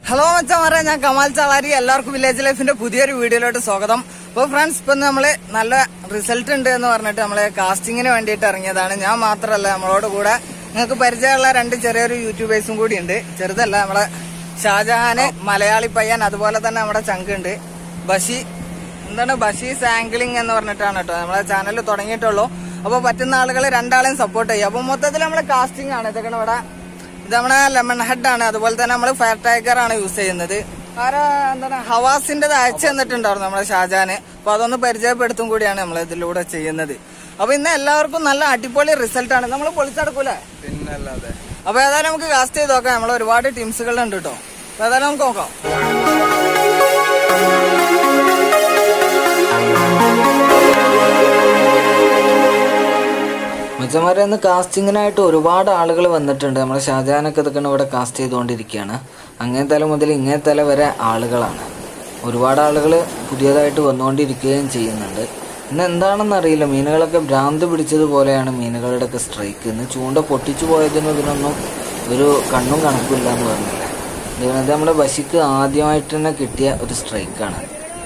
Hello മച്ചമാരെ ഞാൻ കമാൽ ചാളാരി എല്ലാവർക്കും village ലൈഫിന്റെ പുതിയൊരു വീഡിയോയിലോട്ട് സ്വാഗതം അപ്പോൾ ഫ്രണ്ട്സ് ഇപ്പൊ നമ്മള് നല്ല റിസൾട്ട് ഉണ്ട് എന്ന് പറഞ്ഞിട്ട് നമ്മള് കാസ്റ്റിങ്ങിന് വേണ്ടിയിട്ട് ഇറങ്ങിയതാണ് ഞാൻ മാത്രമല്ല നമ്മളോട് കൂടെ നിങ്ങൾക്ക് പരിചയമുള്ള രണ്ട് ചെറിയൊരു യൂട്യൂബേഴ്സും കൂടി ഉണ്ട് ചെറുതല്ല നമ്മളെ ഷാജഹാന് മലയാളി പയ്യൻ അതുപോലെ തന്നെ നമ്മുടെ ചങ്കുണ്ട് ബഷി എന്താണ് ബഷീസ് ആംഗിളിംഗ് എന്ന് പറഞ്ഞിട്ടാണ് കേട്ടോ നമ്മളെ ചാനൽ തുടങ്ങിയിട്ടുള്ളൂ അപ്പോൾ പറ്റുന്ന ആളുകൾ രണ്ടാളെയും സപ്പോർട്ട് ചെയ്യും അപ്പോൾ മൊത്തത്തിൽ നമ്മളെ കാസ്റ്റിംഗ് ആണ് ഇതൊക്കെ ഇവിടെ ഇത് നമ്മുടെ ലെമൺ ഹെഡ് ആണ് അതുപോലെ തന്നെ നമ്മൾ ഫയർ ടൈഗർ ആണ് യൂസ് ചെയ്യുന്നത് ആരാ എന്താണ് ഹവാസിന്റെ അയച്ചു തന്നിട്ടുണ്ടായിരുന്നു നമ്മുടെ ഷാജാന് അപ്പൊ അതൊന്ന് പരിചയപ്പെടുത്തും കൂടിയാണ് നമ്മൾ ഇതിലൂടെ ചെയ്യുന്നത് അപ്പൊ ഇന്ന് എല്ലാവർക്കും നല്ല അടിപൊളി റിസൾട്ട് ആണ് നമ്മൾ പൊളിച്ചെടുക്കൂലേ പിന്നല്ലാതെ അപ്പൊ ഏതായാലും നമുക്ക് കാസ്റ്റ് ചെയ്ത് നോക്കാം നമ്മൾ ഒരുപാട് ടീംസുകളുണ്ട് കേട്ടോ അപ്പൊ ഏതായാലും നമുക്ക് നോക്കാം മച്ചന്മാരെ ഇന്ന് കാസ്റ്റിങ്ങിനായിട്ട് ഒരുപാട് ആളുകൾ വന്നിട്ടുണ്ട് നമ്മുടെ ഷാജഹാനൊക്കെ ഇതൊക്കെ ഇവിടെ കാസ്റ്റ് ചെയ്തുകൊണ്ടിരിക്കുകയാണ് അങ്ങേ തല മുതൽ ഇങ്ങേ തല വരെ ആളുകളാണ് ഒരുപാട് ആളുകൾ പുതിയതായിട്ട് വന്നുകൊണ്ടിരിക്കുകയും ചെയ്യുന്നുണ്ട് ഇന്ന് എന്താണെന്ന് അറിയില്ല മീനുകളൊക്കെ ഭ്രാന്ത് പിടിച്ചതുപോലെയാണ് മീനുകളുടെയൊക്കെ സ്ട്രൈക്ക് ഇന്ന് ചൂണ്ട പൊട്ടിച്ചു പോയതിനും ഇതിനൊന്നും ഒരു കണ്ണും കണക്കുമില്ല എന്ന് പറഞ്ഞില്ലേ ഇത് നമ്മുടെ ബശിക്ക് ആദ്യമായിട്ട് തന്നെ കിട്ടിയ ഒരു സ്ട്രൈക്കാണ്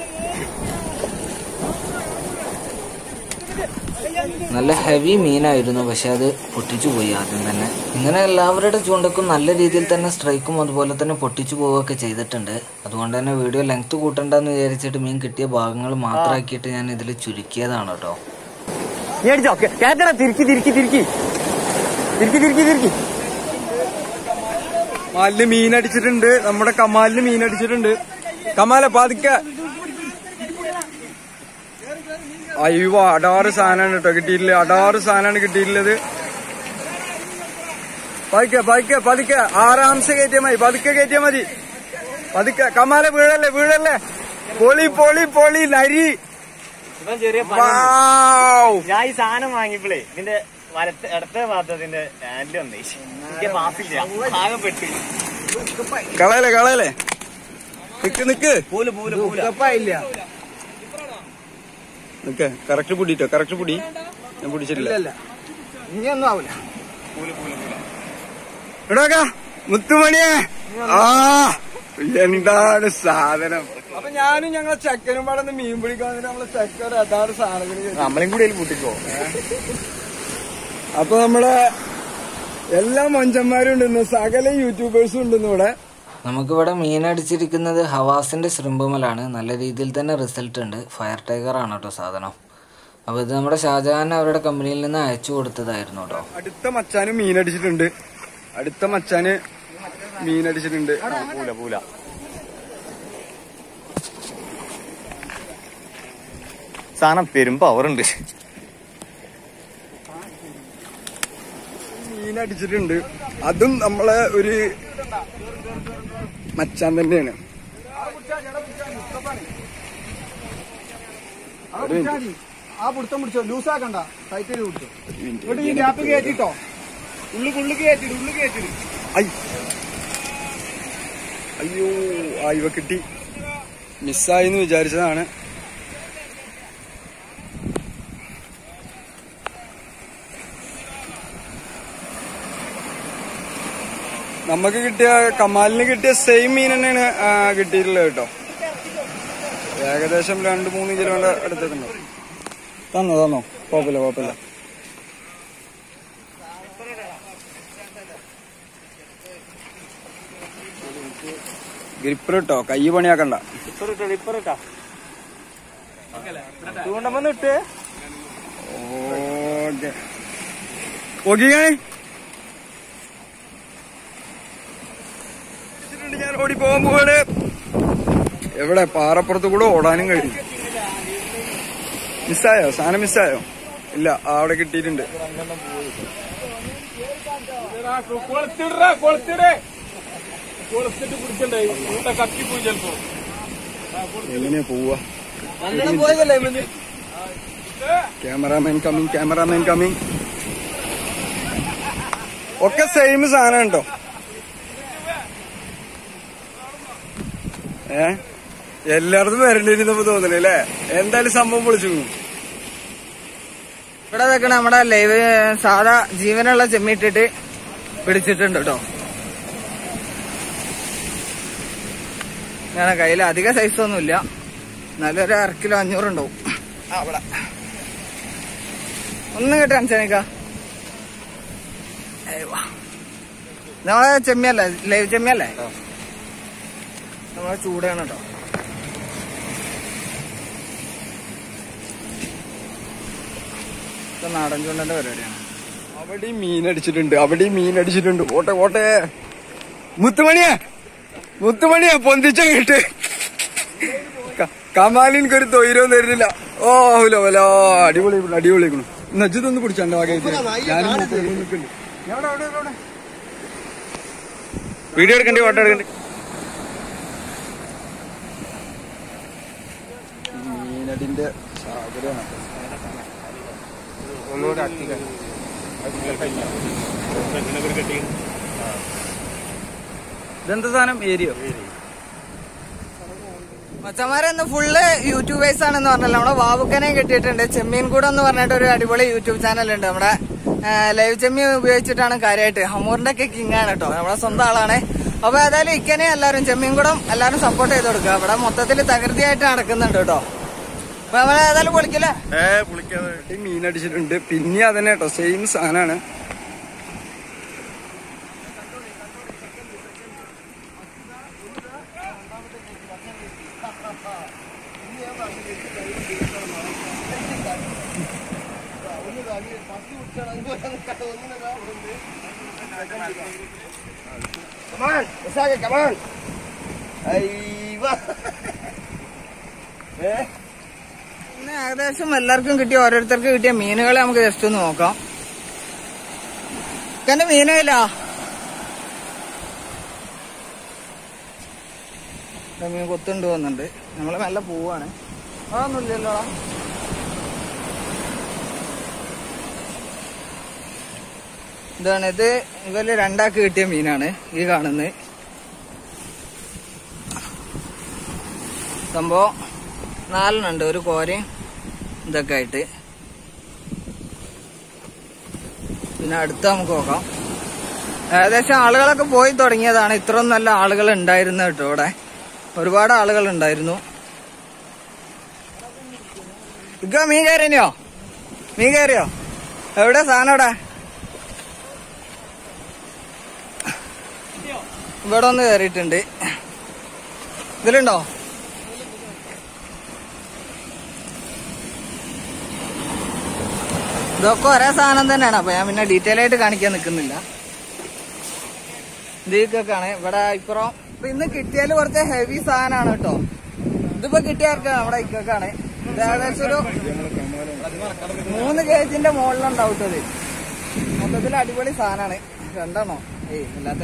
നല്ല ഹെവി മീനായിരുന്നു പക്ഷെ അത് പൊട്ടിച്ചു പോയി ആദ്യം തന്നെ ഇങ്ങനെ എല്ലാവരുടെ ചൂണ്ടക്കും നല്ല രീതിയിൽ തന്നെ സ്ട്രൈക്കും അതുപോലെ തന്നെ പൊട്ടിച്ചു പോവുകയൊക്കെ ചെയ്തിട്ടുണ്ട് അതുകൊണ്ട് തന്നെ വീഡിയോ ലെങ്ത് കൂട്ടണ്ടെന്ന് വിചാരിച്ചിട്ട് മീൻ കിട്ടിയ ഭാഗങ്ങൾ മാത്രമാക്കിയിട്ട് ഞാൻ ഇതിൽ ചുരുക്കിയതാണ് കേട്ടോ നീ അടിച്ചോ കേട്ടടാ തിരിക്കി തിരിക്കി തിരിക്കി തിരിക്കി തിരിക്കി തിരിക്കി കമാലിന് മീൻ അടിച്ചിട്ടുണ്ട് നമ്മുടെ കമാലിന് മീൻ അടിച്ചിട്ടുണ്ട് കമാല പതുക്ക അയ്യോ അടാറ് സാധനമാണ് കേട്ടോ കിട്ടിയിട്ടില്ല അടാറ് സാധനമാണ് കിട്ടിയിട്ടുള്ളത് പതുക്കെ പതുക്കെ പതുക്കെ ആറാംശം കയറ്റിയാ മതി പതുക്കെ കയറ്റിയാ മതി പതുക്കെ കമാല വീഴല്ലേ വീഴല്ലേ പൊളി പൊളി പൊളി നരി ഇപ്പം ചെറിയ വാവ് ഞാൻ ഈ സാധനം വാങ്ങിയപ്പോഴേ ഇതിന്റെ വലത്തെ ഇടത്തെ ഭാഗത്തിന്റെ ഹാൻഡിൽ വന്നേ എനിക്ക് പാസില്ല ആകെ പെട്ട് കളയല്ലേ കളയല്ലേ നിക്ക് നിക്ക് പൂല് പൂല് പൂല നിക്ക് കറക്റ്റ് പിടിട്ടോ കറക്റ്റ് പിടി ഞാൻ പിടിച്ചിട്ടില്ല ഇനിയൊന്നും ആവില്ല എടാ മുത്തുമണിയെ ആ എന്താണ് സാധനം അപ്പൊ ഞാനും ഞങ്ങളെ ചെക്കനും പാടെ മീൻ പിടിക്കാൻ വന്നിട്ട് നമ്മളെ ചെക്കൻ അതാണ് സാധനത്തിന് നമ്മളെയും കൂടി അതിൽ കൂട്ടിക്കോ അപ്പൊ നമ്മളെ എല്ലാ മൊഞ്ചന്മാരും ഉണ്ട് ഇന്ന് സകല യൂട്യൂബേഴ്സും ഉണ്ട് ഇന്ന് ഇവിടെ നമുക്കിവിടെ മീൻ അടിച്ചിരിക്കുന്നത് ഹവാസിന്റെ ശൃംഭമലാണ് നല്ല രീതിയിൽ തന്നെ റിസൾട്ട് ഉണ്ട് ഫയർ ടൈഗർ ആണ് കേട്ടോ സാധനം അപ്പോൾ ഇത് നമ്മുടെ ഷാജഹാൻ അവരുടെ കമ്പനിയിൽ നിന്ന് അയച്ചു കൊടുത്തതായിരുന്നു കേട്ടോ അടുത്ത മച്ചാനും മീൻ അടിച്ചിട്ടുണ്ട് അടുത്ത മച്ചാന് മീൻ അടിച്ചിട്ടുണ്ട് പൂല പൂല സാധനം പെരും പവറുണ്ട് മീൻ അടിച്ചിട്ടുണ്ട് അതും നമ്മളെ ഒരു മച്ചാൻ തന്നെയാണ് ഒരു മിനിറ്റ്. ആ പിടുത്തം പിടിച്ചോ ലൂസാക്കണ്ട ടൈറ്റ് ചെയ്ത് പിടിച്ചോ ഒരു മിനിറ്റ്. എന്നിട്ട് ഈ ഗ്യാപ്പ് കയറ്റിട്ടോ ഉള്ളു ഉള്ളു കയറ്റിട്ട് ഉള്ളു കയറ്റിട്ട് ഐ. അയ്യോ ആ ഇവ കിട്ടി മിസ്സായി എന്ന് വിചാരിച്ചതാണ് നമുക്ക് കിട്ടിയ കമാലിന് കിട്ടിയ സെയിം മീൻ തന്നെയാണ് ആ, കിട്ടിയിട്ടുള്ളത് കേട്ടോ ഏകദേശം രണ്ട് മൂന്ന് കിലോന്റെ അടുത്തുണ്ടോ തന്നോ തന്നോ കുഴപ്പമില്ല കുഴപ്പമില്ല ഗ്രിപ്പർ ഇട്ടോ കൈ പണിയാക്കണ്ട ചൂണ്ടമ്മന്ന് ഇട്ട് ഓക്കെ ഓക്കിയാണി ഞാൻ ഓടി പോകാൻ പോവാണ് എവിടെ പാറപ്പുറത്ത് കൂടെ ഓടാനും കഴിഞ്ഞു മിസ്സായോ സാധനം മിസ്സായോ ഇല്ല ആ, അവിടെ കിട്ടിയിട്ടുണ്ട് എങ്ങനെയാ പോവാ ക്യാമറാമാൻ കമ്മിങ് ക്യാമറാമാൻ കമ്മിങ് ഒക്കെ സെയിം സാധനം ഉണ്ടോ ഏ എല്ലായിടത്തും വരണ്ടിരുന്നപ്പോ തോന്നുന്നു അല്ലേ എന്തായാലും സംഭവം പൊളിച്ചു ഇവിടെ നിൽക്കണ നമ്മുടെ ലൈവ് സാധാ ജീവനുള്ള ചെമ്മിട്ടിട്ട് പിടിച്ചിട്ടുണ്ട് കേട്ടോ ഞാൻ കയ്യിൽ അധിക സൈസ് ഒന്നുമില്ല എന്നാലും ഒരു അര കിലോ അഞ്ഞൂറുണ്ടാവും അവിടെ ഒന്ന് കേട്ടോ അൻസനിക്ക നമ്മളെ ചെമ്മിയല്ലേ ലൈവ് ചെമ്മിയല്ലേ നമ്മളെ ചൂടാണ് കേട്ടോ ഇത് നാടൻ ചൂണ്ടന്റെ പരിപാടിയാണ് അവിടെയും മീൻ അടിച്ചിട്ടുണ്ട് അവിടെയും മീൻ അടിച്ചിട്ടുണ്ട് ഓട്ടെ ഓട്ടെ മുത്തുമണിയെ മുത്തുമണിയെ പൊന്തിച്ച കിട്ട് കമാലിൻക്ക് ഒരു തൊയിരവും തരുന്നില്ല ഓ ലോ അടിപൊളി അടിപൊളി നജ്ജതൊന്ന് പിടിച്ചാണ്ട് ആകെ വീഡിയോ എടുക്കണ്ടേ ഫോട്ടോ എടുക്കണ്ടേ മീനടിന്റെ സാഗരമാണ് ഇതെന്താ സാധനം ഏരിയോ മച്ചന്മാരെന്ന് ഫുള്ള് യൂട്യൂബേഴ്സ് ആണെന്ന് പറഞ്ഞല്ലോ നമ്മുടെ വാവുക്കനെ കിട്ടിയിട്ടുണ്ട് ചെമ്മീൻ കൂടെ എന്ന് പറഞ്ഞിട്ട് ഒരു അടിപൊളി യൂട്യൂബ് ചാനൽ ഉണ്ട് നമ്മുടെ ലൈവ് ചെമ്മീൻ ഉപയോഗിച്ചിട്ടാണ് കാര്യമായിട്ട് ഹമൂറിന്റെ ഒക്കെ കിങ് ആണ് കേട്ടോ നമ്മുടെ സ്വന്തം ആളാണ് അപ്പൊ ഏതായാലും ഇക്കനെ എല്ലാവരും ചെമ്മീൻ കൂടെ എല്ലാവരും സപ്പോർട്ട് ചെയ്ത് കൊടുക്കുക ഇവിടെ മൊത്തത്തിൽ തകൃതിയായിട്ട് നടക്കുന്നുണ്ട് കേട്ടോ അപ്പൊ നമ്മളെ ഏതായാലും പൊളിക്കില്ലേ ഏ പുളിക്കാതെ മീൻ അടിച്ചിട്ടുണ്ട് പിന്നെ അതന്നെ കേട്ടോ സെയിം സാധനമാണ് ഇന്ന് ഏകദേശം എല്ലാവർക്കും കിട്ടിയ ഓരോരുത്തർക്ക് കിട്ടിയ മീനുകളെ നമുക്ക് ജസ്റ്റ് ഒന്ന് നോക്കാം എന്റെ മീനില്ല മീൻ കൊത്തുണ്ട് വന്നുണ്ട് നമ്മള് മെല്ലെ പോവാണ് അതൊന്നുമില്ലല്ലോ ഇതാണ് ഇത് ഇവര് രണ്ടാക്ക് കിട്ടിയ മീനാണ് ഈ കാണുന്നത് സംഭവം നാലെണ്ണുണ്ട് ഒരു കോരയും ഇതൊക്കെ ആയിട്ട് പിന്നെ അടുത്ത നമുക്ക് നോക്കാം ഏകദേശം ആളുകളൊക്കെ പോയി തുടങ്ങിയതാണ് ഇത്രയും നല്ല ആളുകൾ ഉണ്ടായിരുന്നു കേട്ടോ ഇവിടെ ഒരുപാട് ആളുകൾ ഉണ്ടായിരുന്നു ഇക്ക മീൻ കയറിയോ മീൻ കയറിയോ എവിടെ സാധനം എവിടെ ഇവിടെ ഒന്ന് കയറിയിട്ടുണ്ട് ഇതിലുണ്ടോ ഇതൊക്കെ ഒരേ സാധനം തന്നെയാണ് അപ്പൊ ഞാൻ പിന്നെ ഡീറ്റെയിൽ ആയിട്ട് കാണിക്കാൻ നിൽക്കുന്നില്ല ഇതൊക്കെയാണ് ഇവിടെ ഇപ്പുറം ഇപ്പൊ ഇന്ന് കിട്ടിയാല് കുറച്ച് ഹെവി സാധനമാണ് കേട്ടോ ഇതിപ്പോ കിട്ടിയവർക്ക് നമ്മുടെ ഇക്കൊക്കെയാണ് ഇത് ഏകദേശം ഒരു മൂന്ന് കേജിന്റെ മുകളിലുണ്ടാവും കേട്ടോ ഇത് മൊത്തത്തിൽ അടിപൊളി സാധനമാണ് രണ്ടെണ്ണോ ഏയ് ഇല്ലാത്ത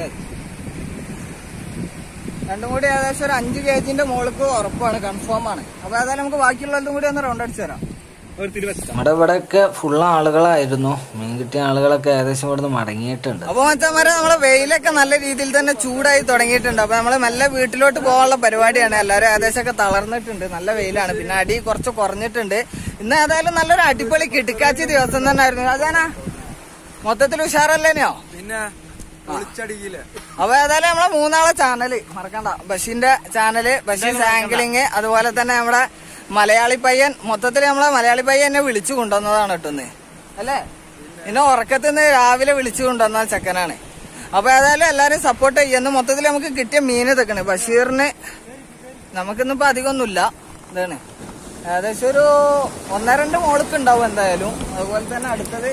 രണ്ടും കൂടി ഏകദേശം ഒരു അഞ്ച് കേജിന്റെ മുകൾക്ക് ഉറപ്പാണ് കൺഫേം ആണ് അപ്പൊ ഏതായാലും നമുക്ക് ബാക്കിയുള്ളതും കൂടി ഒന്ന് റൗണ്ട് അടിച്ചു തരാം ഒരു തിരുവച്ച നമ്മുടെ ഇവിടെയൊക്കെ ഫുള്ള് ആളുകളായിരുന്നു മീൻ കിട്ടിയ ആളുകളൊക്കെ ഏകദേശം ഇവിടുന്ന് മടങ്ങിയിട്ടുണ്ട് അപ്പൊ മച്ചന്മാരെ നമ്മളെ വെയിലൊക്കെ നല്ല രീതിയിൽ തന്നെ ചൂടായി തുടങ്ങിയിട്ടുണ്ട് അപ്പൊ നമ്മള് മെല്ലെ വീട്ടിലോട്ട് പോകാനുള്ള പരിപാടിയാണ് എല്ലാവരും ഏകദേശം ഒക്കെ തളർന്നിട്ടുണ്ട് നല്ല വെയിലാണ് പിന്നെ അടി കുറച്ച് കുറഞ്ഞിട്ടുണ്ട് ഇന്ന് ഏതായാലും നല്ലൊരു അടിപൊളി കിടുക്കാച്ചി ദിവസം തന്നെ ആയിരുന്നു അതാനാ മൊത്തത്തിൽ ഉഷാറല്ലേനെയോ പിന്നെ പൊളിച്ചടിക്കില്ല അപ്പൊ ഏതായാലും നമ്മളെ മൂന്നാളെ ചാനല് മറക്കണ്ട ബഷീന്റെ ചാനല് ബഷീർ സാങ്കിളിങ് അതുപോലെ തന്നെ നമ്മുടെ മലയാളി പയ്യൻ മൊത്തത്തിൽ നമ്മളെ മലയാളി പയ്യൻ എന്നെ വിളിച്ചു കൊണ്ടുവന്നതാണ് കേട്ടോന്ന് അല്ലേ ഇന്നെ ഉറക്കത്തിൽ നിന്ന് രാവിലെ വിളിച്ചു കൊണ്ടുവന്ന ചെക്കനാണ് അപ്പൊ ഏതായാലും എല്ലാരും സപ്പോർട്ട് ചെയ്യുന്നു മൊത്തത്തിൽ നമുക്ക് കിട്ടിയ മീൻ ഇതൊക്കെയാണ് ബഷീറിന് നമുക്കിന്നിപ്പോ അധികമൊന്നുമില്ല ഇതാണ് ഏകദേശം ഒരു ഒന്നര രണ്ട് മോൾക്ക് ഉണ്ടാവും എന്തായാലും അതുപോലെ തന്നെ അടുത്തത്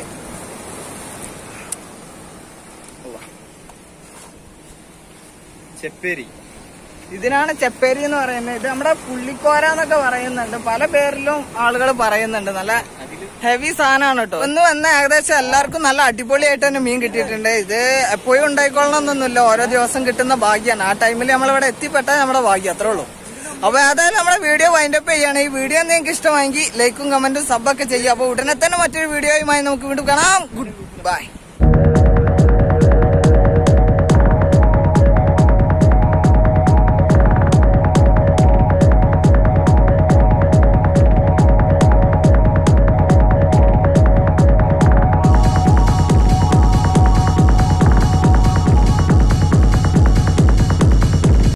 ചെപ്പേരി ഇതിനാണ് ചെപ്പേരി എന്ന് പറയുന്നത് ഇത് നമ്മുടെ പുള്ളിക്കോര എന്നൊക്കെ പറയുന്നുണ്ട് പല പേരിലും ആളുകൾ പറയുന്നുണ്ട് നല്ല ഹെവി സാധനമാണ് കേട്ടോ ഒന്ന് വന്ന ഏകദേശം എല്ലാവർക്കും നല്ല അടിപൊളിയായിട്ട് തന്നെ മീൻ കിട്ടിയിട്ടുണ്ട് ഇത് എപ്പോഴും ഉണ്ടായിക്കൊള്ളണമെന്നൊന്നുമില്ല ഓരോ ദിവസം കിട്ടുന്ന ഭാഗ്യമാണ് ആ ടൈമിൽ നമ്മളിവിടെ എത്തിപ്പെട്ടാൽ നമ്മുടെ ഭാഗ്യം അത്രേ ഉള്ളൂ അപ്പൊ ഏതായാലും നമ്മുടെ വീഡിയോ വൈൻഡപ്പ് ചെയ്യാണ് ഈ വീഡിയോ നിങ്ങൾക്ക് ഇഷ്ടമായെങ്കിൽ ലൈക്കും കമന്റും സബൊക്കെ ചെയ്യുക അപ്പൊ ഉടനെ തന്നെ മറ്റൊരു വീഡിയോയുമായി നമുക്ക് വീണ്ടും കാണാം ഗുഡ് ബൈ